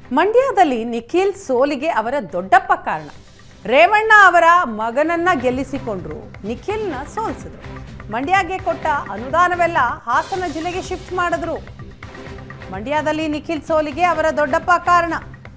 ಮಂಡ್ಯದಲ್ಲಿ ನಿಖಿಲ್ ಸೋಲಿಗೆ ಅವರ ದೊಡ್ಡಪ್ಪ ಕಾರಣ ರೇವಣ್ಣ ಅವರ ಮಗನನ್ನ ಗೆಲ್ಲಿಸಿಕೊಂಡ್ರು ನಿಖಿಲ್ನ ಸೋಲಿಸಿದ್ರು ಮಂಡ್ಯಗೆ ಕೊಟ್ಟ ಅನುದಾನವೆಲ್ಲ ಹಾಸನ ಜಿಲ್ಲೆಗೆ ಶಿಫ್ಟ್ ಮಾಡಿದ್ರು ಮಂಡ್ಯದಲ್ಲಿ ನಿಖಿಲ್ ಸೋಲಿಗೆ ಅವರ ದೊಡ್ಡಪ್ಪ ಕಾರಣ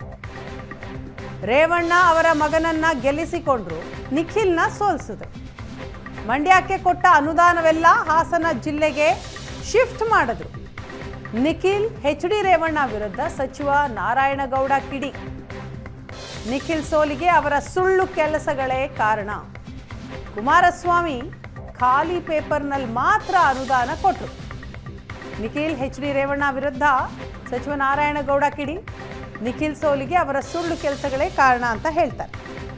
ರೇವಣ್ಣ ಅವರ ಮಗನನ್ನ ಗೆಲ್ಲಿಸಿಕೊಂಡ್ರು ನಿಖಿಲ್ನ ಸೋಲಿಸಿದ್ರು ಮಂಡ್ಯಕ್ಕೆ ಕೊಟ್ಟ ಅನುದಾನವೆಲ್ಲ ಹಾಸನ ಜಿಲ್ಲೆಗೆ ಶಿಫ್ಟ್ ಮಾಡಿದ್ರು ನಿಖಿಲ್ ಎಚ್ ಡಿ ರೇವಣ್ಣ ವಿರುದ್ಧ ಸಚಿವ ನಾರಾಯಣಗೌಡ ಕಿಡಿ ನಿಖಿಲ್ ಸೋಲಿಗೆ ಅವರ ಸುಳ್ಳು ಕೆಲಸಗಳೇ ಕಾರಣ ಕುಮಾರಸ್ವಾಮಿ ಖಾಲಿ ಪೇಪರ್ನಲ್ಲಿ ಮಾತ್ರ ಅನುದಾನ ಕೊಟ್ಟರು ನಿಖಿಲ್ ಎಚ್ ಡಿ ರೇವಣ್ಣ ವಿರುದ್ಧ ಸಚಿವ ನಾರಾಯಣಗೌಡ ಕಿಡಿ ನಿಖಿಲ್ ಸೋಲಿಗೆ ಅವರ ಸುಳ್ಳು ಕೆಲಸಗಳೇ ಕಾರಣ ಅಂತ ಹೇಳ್ತಾರೆ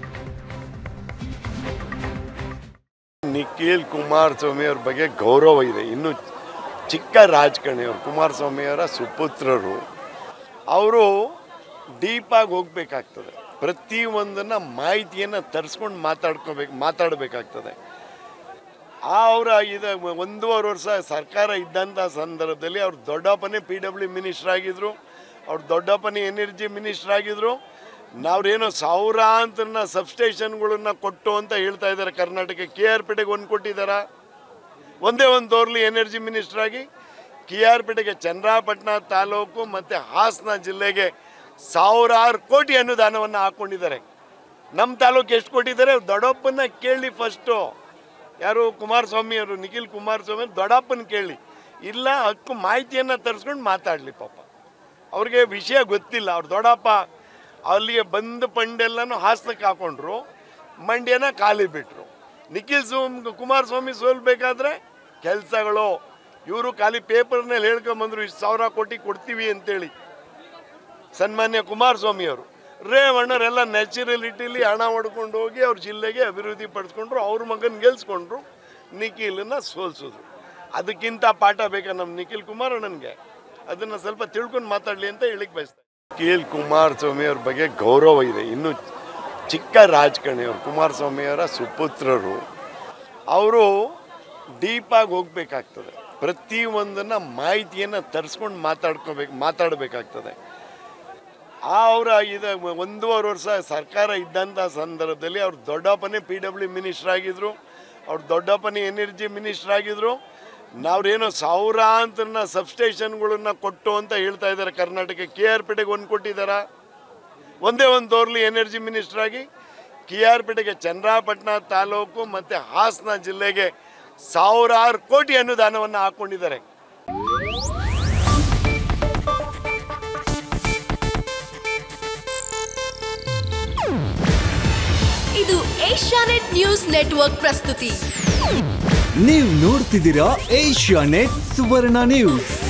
ನಿಖಿಲ್ ಕುಮಾರಸ್ವಾಮಿ ಅವ್ರ ಬಗ್ಗೆ ಗೌರವ ಇದೆ ಇನ್ನು ಚಿಕ್ಕ ರಾಜಕಾರಣಿಯವರು ಕುಮಾರಸ್ವಾಮಿಯವರ ಸುಪುತ್ರರು ಅವರು ಡೀಪಾಗಿ ಹೋಗ್ಬೇಕಾಗ್ತದೆ ಪ್ರತಿಯೊಂದನ್ನು ಮಾಹಿತಿಯನ್ನು ತರಿಸ್ಕೊಂಡು ಮಾತಾಡ್ಕೋಬೇಕು ಮಾತಾಡಬೇಕಾಗ್ತದೆ ಆ ಅವರ ಇದು ಒಂದೂವರೆ ವರ್ಷ ಸರ್ಕಾರ ಇದ್ದಂಥ ಸಂದರ್ಭದಲ್ಲಿ ಅವ್ರ ದೊಡ್ಡಪ್ಪನೇ ಪಿ ಡಬ್ಲ್ಯೂ ಮಿನಿಸ್ಟರ್ ಆಗಿದ್ರು ಅವ್ರ ದೊಡ್ಡಪ್ಪನೇ ಎನರ್ಜಿ ಮಿನಿಸ್ಟರ್ ಆಗಿದ್ರು ನಾವ್ರೇನೋ ಸಾವಿರಾಂತರನ ಸಬ್ಸ್ಟೇಷನ್ಗಳನ್ನ ಕೊಟ್ಟು ಅಂತ ಹೇಳ್ತಾ ಇದ್ದಾರೆ ಕರ್ನಾಟಕ ಕೆ ಆರ್ ಪೇಟೆಗೆ ಒಂದು ಕೊಟ್ಟಿದ್ದಾರಾ ಒಂದೇ ಒಂದು ತೋರ್ಲಿ ಎನರ್ಜಿ ಮಿನಿಸ್ಟರ್ ಆಗಿ ಕೆ ಆರ್ ಪೇಟೆಗೆ ಚನ್ನರಾಪಟ್ಟಣ ತಾಲೂಕು ಮತ್ತು ಹಾಸನ ಜಿಲ್ಲೆಗೆ ಸಾವಿರಾರು ಕೋಟಿ ಅನುದಾನವನ್ನು ಹಾಕ್ಕೊಂಡಿದ್ದಾರೆ ನಮ್ಮ ತಾಲೂಕು ಎಷ್ಟು ಕೊಟ್ಟಿದ್ದಾರೆ ದೊಡ್ಡಪ್ಪನ ಕೇಳಿ ಫಸ್ಟು ಯಾರು ಕುಮಾರಸ್ವಾಮಿ ಅವರು ನಿಖಿಲ್ ಕುಮಾರಸ್ವಾಮಿ ದೊಡ್ಡಪ್ಪನ ಕೇಳಿ ಇಲ್ಲ ಹಕ್ಕು ಮಾಹಿತಿಯನ್ನು ತರಿಸ್ಕೊಂಡು ಮಾತಾಡಲಿ ಪಾಪ ಅವ್ರಿಗೆ ವಿಷಯ ಗೊತ್ತಿಲ್ಲ ಅವ್ರ ದೊಡ್ಡಪ್ಪ ಅಲ್ಲಿಗೆ ಬಂದ ಪಂಡೆಲ್ಲನೂ ಹಾಸನಕ್ಕೆ ಹಾಕೊಂಡ್ರು ಮಂಡ್ಯನ ಖಾಲಿ ಬಿಟ್ರು ನಿಖಿಲ್ ಸೋಮ್ ಕುಮಾರಸ್ವಾಮಿ ಸೋಲ್ಬೇಕಾದ್ರೆ ಕೆಲಸಗಳು ಇವರು ಖಾಲಿ ಪೇಪರ್ನಲ್ಲಿ ಹೇಳ್ಕೊಂಬಂದ್ರು ಇಷ್ಟು ಸಾವಿರ ಕೋಟಿ ಕೊಡ್ತೀವಿ ಅಂತೇಳಿ ಸನ್ಮಾನ್ಯ ಕುಮಾರಸ್ವಾಮಿ ಅವರು ರೇವಣ್ಣರೆಲ್ಲ ನ್ಯಾಚುರಲಿಟಿಲಿ ಹಣ ಹೊಡ್ಕೊಂಡು ಹೋಗಿ ಅವ್ರ ಜಿಲ್ಲೆಗೆ ಅಭಿವೃದ್ಧಿ ಪಡಿಸ್ಕೊಂಡ್ರು ಅವ್ರ ಮಗನ ಗೆಲ್ಸ್ಕೊಂಡ್ರು ನಿಖಿಲನ್ನ ಸೋಲ್ಸಿದ್ರು ಅದಕ್ಕಿಂತ ಪಾಠ ಬೇಕಾ ನಮ್ಮ ನಿಖಿಲ್ ಕುಮಾರಣ್ಣನಿಗೆ ಅದನ್ನು ಸ್ವಲ್ಪ ತಿಳ್ಕೊಂಡು ಮಾತಾಡಲಿ ಅಂತ ಹೇಳಿಕ್ ಬಯಸ್ತಾರೆ ನಿಖಿಲ್ ಕುಮಾರಸ್ವಾಮಿ ಅವ್ರ ಬಗ್ಗೆ ಗೌರವ ಇದೆ ಇನ್ನು ಚಿಕ್ಕ ರಾಜಕಾರಣಿಯವರು ಕುಮಾರಸ್ವಾಮಿಯವರ ಸುಪುತ್ರರು ಅವರು ಡೀಪಾಗಿ ಹೋಗ್ಬೇಕಾಗ್ತದೆ ಪ್ರತಿಯೊಂದನ್ನು ಮಾಹಿತಿಯನ್ನು ತರಿಸ್ಕೊಂಡು ಮಾತಾಡ್ಕೋಬೇಕು ಮಾತಾಡಬೇಕಾಗ್ತದೆ ಆ ಅವರ ಇದು ಒಂದೂವರೆ ವರ್ಷ ಸರ್ಕಾರ ಇದ್ದಂಥ ಸಂದರ್ಭದಲ್ಲಿ ಅವ್ರ ದೊಡ್ಡಪ್ಪನೇ ಪಿ ಡಬ್ಲ್ಯೂ ಮಿನಿಸ್ಟರ್ ಆಗಿದ್ರು ಅವ್ರ ದೊಡ್ಡಪ್ಪನೇ ಎನರ್ಜಿ ಮಿನಿಸ್ಟರ್ ಆಗಿದ್ರು ನಾವ್ರೇನೋ ಸಾವಿರಾಂತರನ ಸಬ್ಸ್ಟೇಷನ್ಗಳನ್ನ ಕೊಟ್ಟು ಅಂತ ಹೇಳ್ತಾ ಇದ್ದಾರೆ ಕರ್ನಾಟಕ ಕೆ ಆರ್ ಪೇಟೆಗೆ ಒಂದು ಕೊಟ್ಟಿದ್ದಾರಾ ಒಂದೇ ಒಂದು ತೋರ್ಲಿ ಎನರ್ಜಿ ಮಿನಿಸ್ಟರ್ ಆಗಿ ಕೆ ಆರ್ ಪೇಟೆಗೆ ಚನ್ನರಾಪಟ್ಟಣ ತಾಲೂಕು ಮತ್ತು ಹಾಸನ ಜಿಲ್ಲೆಗೆ ಸಾವಿರಾರು ಕೋಟಿ ಅನುದಾನವನ್ನು ಹಾಕ್ಕೊಂಡಿದ್ದಾರೆ ಇದು ಏಷ್ಯಾನೆಟ್ ನ್ಯೂಸ್ ನೆಟ್ವರ್ಕ್ ಪ್ರಸ್ತುತಿ ನೀವು ನೋಡ್ತಿದ್ದೀರಾ ಏಷ್ಯಾ ನೆಟ್ ಸುವರ್ಣ ನ್ಯೂಸ್